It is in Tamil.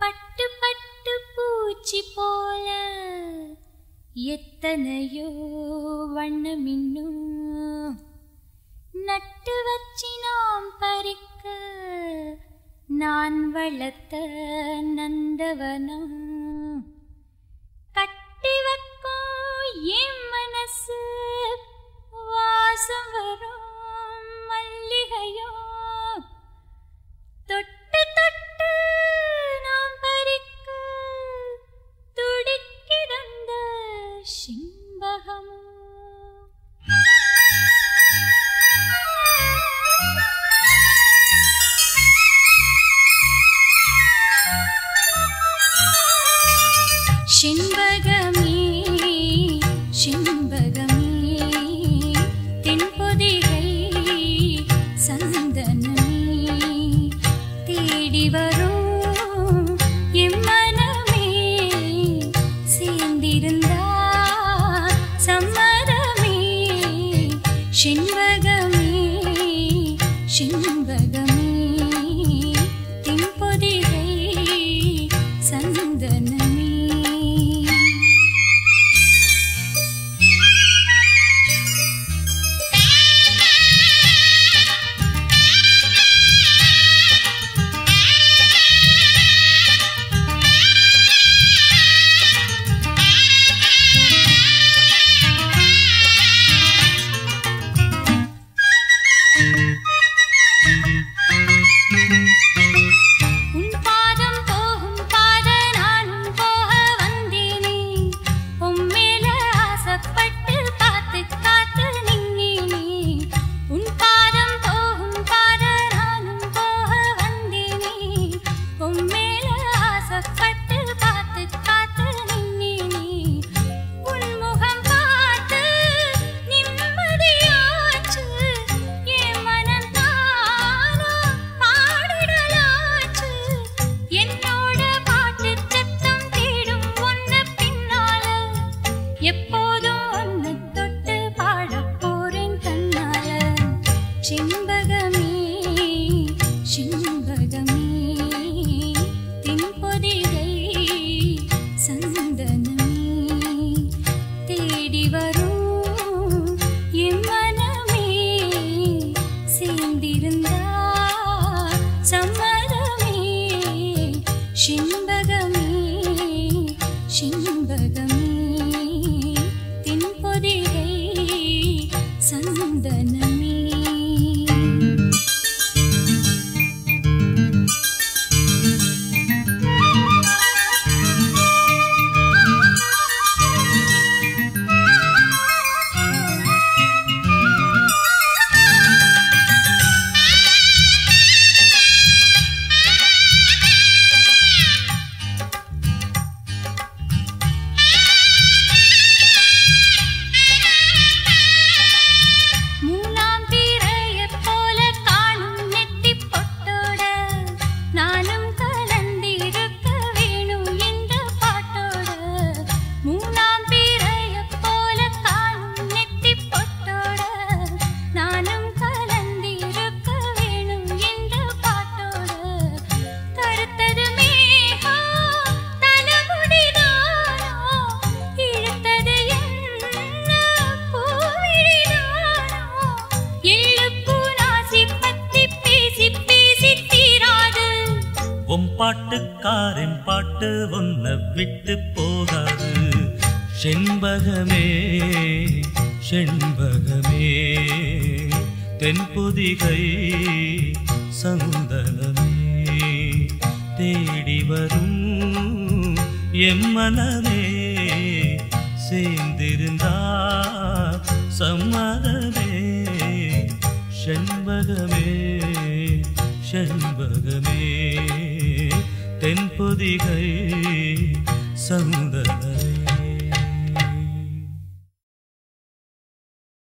பட்டு பட்டு பூச்சி போல எத்தனையோ வண்ணமின்னும் நட்டு வச்சி நாம் பறிக்க நான் வளர்த்த நந்தவனம் கட்டி வைக்கும் என் மனசு வாசம் வரும் மல்லிகையோ தொட்டு தொட்டு நாம் பறிக்க துடிக்கிறந்த சிம்பகமோ சிம்பகமே சிம்பகமே தென்பொதிகை சந்தனமே தேடி வரும் எம்மனமே சேர்ந்திருந்தா சம்மதமே சிம்பகமே சிம்பகமே தென்பொதிகை சந்தனமே உன் பாதம் போகும் பாத நானும் போக வந்தேனே உம்மேல ஆசைப்பட்டு பார்த்து காத்து நின்னேனே உன் பாதம் போகும் பாத நானும் போக வந்தேனே உம்மேல ஆசைப்பட்டு பார்த்து காத்து நின்னேனே உன் முகம் பார்த்து நிம்மதியாச்சு என் மனம் தானா பாடிடலாச்சு என்னோட பாட்டு சத்தம் தேடும் ஒன்ன பின்னால எப்போதும் ஒன்னு தொட்டு பாடப் போறேன் கண்ணால செண்பகமே செண்பகமே தென்பொதிகை சந்தனமே தேடி வரும் என் மனமே சேர்ந்திருந்தா சம்மதமே சிம்பகமே சிம்பகமே தென்பொதிகை சந்தனமே மூணாம் பிறையைப் போல காணும் நெத்திப் பொட்டோட நானும் கலந்திருக்க வேணும் இந்த பாட்டோட மூணாம் பிறையைப் போல காணும் நெத்திப் பொட்டோட நானும் கலந்திருக்க வேணும் இந்த பாட்டோட கருத்தது மேகம் தலைமுடிதானோ இழுத்தது என்ன பூவிழிதானோ எள்ளுப்பூ நாசி பத்தி பேசி பேசி தீராது உன் பாட்டுக்காரன் பாட்டு உன்னை விட்டு போகாது செண்பகமே செண்பகமே தென்பொதிகை சந்தனமே தேடி வரும் எம்மனமே சேர்ந்திருந்தா சம்மதமே செண்பகமே செண்பகமே தென்பொதிகை சந்தனமே